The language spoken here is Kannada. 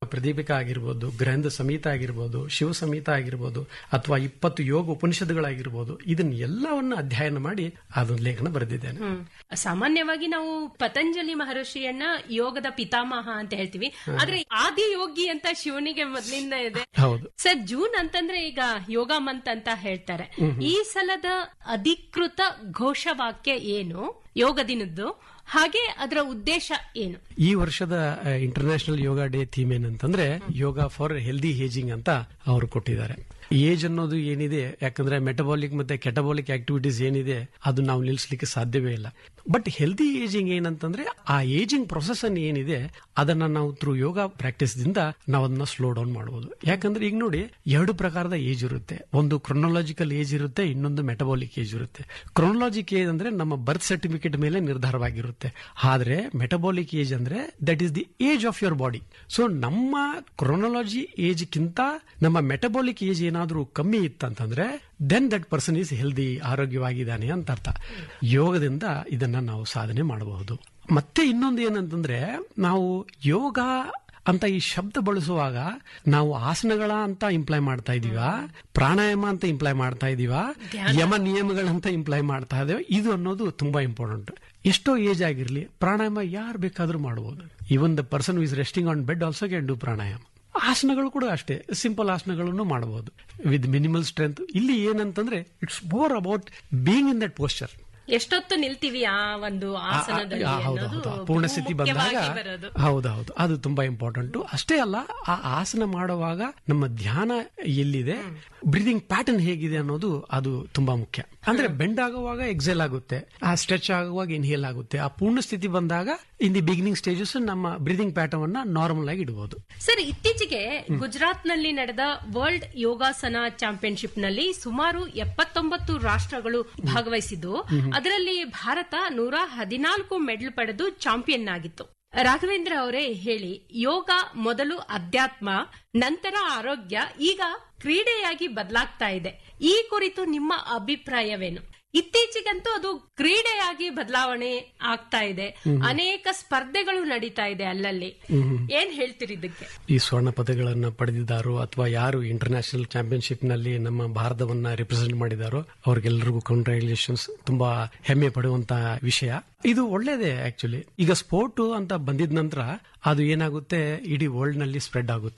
ಪ್ರದೀಪಿಕಾ ಆಗಿರ್ಬೋದು ಗ್ರಂಥ ಸಮೀತ ಆಗಿರ್ಬೋದು ಶಿವ ಸಮೀತ ಆಗಿರ್ಬೋದು ಅಥವಾ ಇಪ್ಪತ್ತು ಯೋಗ ಉಪನಿಷತ್ತುಗಳಾಗಿರ್ಬೋದು ಇದನ್ನ ಎಲ್ಲವನ್ನ ಅಧ್ಯಯನ ಮಾಡಿ ಅದೊಂದು ಲೇಖನ ಬರೆದಿದ್ದೇನೆ ಹ್ಮ್. ಸಾಮಾನ್ಯವಾಗಿ ನಾವು ಪತಂಜಲಿ ಮಹರ್ಷಿಯನ್ನ ಯೋಗದ ಪಿತಾಮಹ ಅಂತ ಹೇಳ್ತೀವಿ ಆದ್ರೆ ಆದಿ ಯೋಗಿ ಅಂತ ಶಿವನಿಗೆ ಮೊದಲಿಂದ ಇದೆ ಹೌದು ಸರ್ ಜೂನ್ ಅಂತಂದ್ರೆ ಈಗ ಯೋಗ ಮಂತ್ ಅಂತ ಹೇಳ್ತಾರೆ ಈ ಸಲದ ಅಧಿಕೃತ ಘೋಷವಾಕ್ಯ ಏನು ಯೋಗ ದಿನದ್ದು ಹಾಗೆ ಅದರ ಉದ್ದೇಶ ಏನು ಈ ವರ್ಷದ ಇಂಟರ್ನ್ಯಾಷನಲ್ ಯೋಗ ಡೇ ಥೀಮ್ ಏನಂತಂದ್ರೆ ಯೋಗ ಫಾರ್ ಹೆಲ್ದಿ ಏಜಿಂಗ್ ಅಂತ ಅವರು ಕೊಟ್ಟಿದ್ದಾರೆ ಏಜ್ ಅನ್ನೋದು ಏನಿದೆ ಯಾಕಂದ್ರೆ ಮೆಟಬಾಲಿಕ್ ಮತ್ತೆ ಕೆಟಬಾಲಿಕ್ ಆಕ್ಟಿವಿಟೀಸ್ ಏನಿದೆ ಅದು ನಾವು ನಿಲ್ಲಿಸಲಿಕ್ಕೆ ಸಾಧ್ಯವೇ ಇಲ್ಲ ಬಟ್ ಹೆಲ್ದಿ ಏಜಿಂಗ್ ಏನಂತಂದ್ರೆ ಆ ಏಜಿಂಗ್ ಪ್ರೊಸೆಸ್ ಅನ್ನು ಏನಿದೆ ಅದನ್ನ ನಾವು ಥ್ರೂ ಯೋಗ ಪ್ರಾಕ್ಟೀಸ್ ದಿಂದ ನಾವು ಅದನ್ನ ಸ್ಲೋ ಡೌನ್ ಮಾಡಬಹುದು ಯಾಕಂದ್ರೆ ಈಗ ನೋಡಿ ಎರಡು ಪ್ರಕಾರದ ಏಜ್ ಇರುತ್ತೆ ಒಂದು ಕ್ರೊನೊಲಾಜಿಕಲ್ ಏಜ್ ಇರುತ್ತೆ ಇನ್ನೊಂದು ಮೆಟಬಾಲಿಕ್ ಏಜ್ ಇರುತ್ತೆ ಕ್ರೊನೊಲಾಜಿಕ್ ಏಜ್ ಅಂದ್ರೆ ನಮ್ಮ ಬರ್ತ್ ಸರ್ಟಿಫಿಕೇಟ್ ಮೇಲೆ ನಿರ್ಧಾರವಾಗಿರುತ್ತೆ ಆದ್ರೆ ಮೆಟಬಾಲಿಕ್ ಏಜ್ ಅಂದ್ರೆ that is the age of your body so ನಮ್ಮ ಕ್ರೊನೊಲಾಜಿ ಏಜ್ ಕಿಂತ ನಮ್ಮ ಮೆಟಬಾಲಿಕ್ ಏಜ್ ಏನಾದ್ರೂ ಕಮ್ಮಿ ಇತ್ತಂತಂದ್ರೆ then that person is healthy ಆರೋಗ್ಯವಾಗಿದ್ದಾನೆ ಅಂತ ಅರ್ಥ ಯೋಗದಿಂದ ಇದನ್ನ ನಾವು ಸಾಧನೆ ಮಾಡಬಹುದು ಮತ್ತೆ ಇನ್ನೊಂದು ಏನಂತಂದ್ರೆ ನಾವು ಯೋಗ ಅಂತ ಈ ಶಬ್ದ ಬಳಸುವಾಗ ನಾವು ಆಸನಗಳ ಅಂತ ಇಂಪ್ಲೈ ಮಾಡ್ತಾ ಇದೀವ ಪ್ರಾಣಾಯಾಮ ಅಂತ ಇಂಪ್ಲೈ ಮಾಡ್ತಾ ಇದೀವ ಯಮ ನಿಯಮಗಳಂತ ಇಂಪ್ಲೈ ಮಾಡ್ತಾ ಇದ್ದೇವೆ ಇದು ಅನ್ನೋದು ತುಂಬಾ ಇಂಪಾರ್ಟೆಂಟ್ ಎಷ್ಟೋ ಏಜ್ ಆಗಿರ್ಲಿ ಪ್ರಾಣಾಯಾಮ ಯಾರು ಬೇಕಾದ್ರೂ ಮಾಡಬಹುದು even the person is resting on bed also can do pranayama ಆಸನಗಳು ಕೂಡ ಅಷ್ಟೇ ಸಿಂಪಲ್ ಆಸನಗಳನ್ನು ಮಾಡಬಹುದು ವಿತ್ ಮಿನಿಮಲ್ ಸ್ಟ್ರೆಂತ್ ಇಲ್ಲಿ ಏನಂತಂದ್ರೆ it's more about being in that posture ಎಷ್ಟೊತ್ತು ನಿಲ್ತೀವಿ ಆ ಒಂದು ಆಸನದಲ್ಲಿ ಹೌದು ಅನ್ನೋದು ಹೌದು ಪೂರ್ಣ ಸ್ಥಿತಿ ಬಂದಾಗ ಮುಖ್ಯವಾಗಿ ಬರೋದು ಹೌದೌದು ಅದು ತುಂಬಾ ಇಂಪಾರ್ಟೆಂಟ್ ಅಷ್ಟೇ ಅಲ್ಲ ಆ ಆಸನ ಮಾಡುವಾಗ ನಮ್ಮ ಧ್ಯಾನ ಎಲ್ಲಿದೆ ಬ್ರೀದಿಂಗ್ ಪ್ಯಾಟರ್ನ್ ಹೇಗಿದೆ ಅನ್ನೋದು ಅದು ತುಂಬಾ ಮುಖ್ಯ ಅಂದ್ರೆ ಬೆಂಡ್ ಆಗುವಾಗ ಎಕ್ಸೆಲ್ ಆಗುತ್ತೆ ಆ ಸ್ಟ್ರೆಚ್ ಆಗುವಾಗ ಇನ್ಹೇಲ್ ಆಗುತ್ತೆ ಆ ಪೂರ್ಣ ಸ್ಥಿತಿ ಬಂದಾಗ ಇನ್ ದಿ ಬಿಗಿನಿಂಗ್ ಸ್ಟೇಜಸ್ ನಮ್ಮ ಬ್ರೀದಿಂಗ್ ಪ್ಯಾಟರ್ನ್ ಅನ್ನ ನಾರ್ಮಲ್ ಆಗಿ ಇಡಬಹುದು ಸರ್ ಇತ್ತೀಚೆಗೆ ಗುಜರಾತ್ ನಲ್ಲಿ ನಡೆದ ವರ್ಲ್ಡ್ ಯೋಗಾಸನ ಚಾಂಪಿಯನ್ಶಿಪ್ ನಲ್ಲಿ ಸುಮಾರು ಎಪ್ಪತ್ತೊಂಬತ್ತು ರಾಷ್ಟ್ರಗಳು ಭಾಗವಹಿಸಿದ್ದು ಅದರಲ್ಲಿ ಭಾರತ ನೂರ ಹದಿನಾಲ್ಕು ಮೆಡಲ್ ಪಡೆದು ಚಾಂಪಿಯನ್ ಆಗಿತ್ತು ರಾಘವೇಂದ್ರ ಅವರೇ ಹೇಳಿ ಯೋಗ ಮೊದಲು ಅಧ್ಯಾತ್ಮ ನಂತರ ಆರೋಗ್ಯ ಈಗ ಕ್ರೀಡೆಯಾಗಿ ಬದಲಾಗ್ತಾ ಇದೆ ಈ ಕುರಿತು ನಿಮ್ಮ ಅಭಿಪ್ರಾಯವೇನು ಇತ್ತೀಚೆಗಂತೂ ಅದು ಕ್ರೀಡೆಯಾಗಿ ಬದಲಾವಣೆ ಆಗ್ತಾ ಇದೆ ಅನೇಕ ಸ್ಪರ್ಧೆಗಳು ನಡೀತಾ ಇದೆ ಅಲ್ಲಲ್ಲಿ ಏನ್ ಹೇಳ್ತೀರಿ ಇದಕ್ಕೆ ಈ ಸ್ವರ್ಣ ಪದಗಳನ್ನ ಪಡೆದಿದ್ದಾರೋ ಅಥವಾ ಯಾರು ಇಂಟರ್ನ್ಯಾಷನಲ್ ಚಾಂಪಿಯನ್ಶಿಪ್ ನಲ್ಲಿ ನಮ್ಮ ಭಾರತವನ್ನ ರಿಪ್ರೆಸೆಂಟ್ ಮಾಡಿದಾರೋ ಅವ್ರಿಗೆಲ್ಲರಿಗೂ ಕಂಗ್ರಾಚುಲೇಷನ್ಸ್ ತುಂಬಾ ಹೆಮ್ಮೆ ಪಡುವಂತ ವಿಷಯ ಇದು ಒಳ್ಳೇದೇ ಆಕ್ಚುಲಿ ಈಗ ಸ್ಪೋರ್ಟ್ ಅಂತ ಬಂದಿದ ನಂತರ ಅದು ಏನಾಗುತ್ತೆ ಇಡೀ ವರ್ಲ್ಡ್ ನಲ್ಲಿ ಸ್ಪ್ರೆಡ್ ಆಗುತ್ತೆ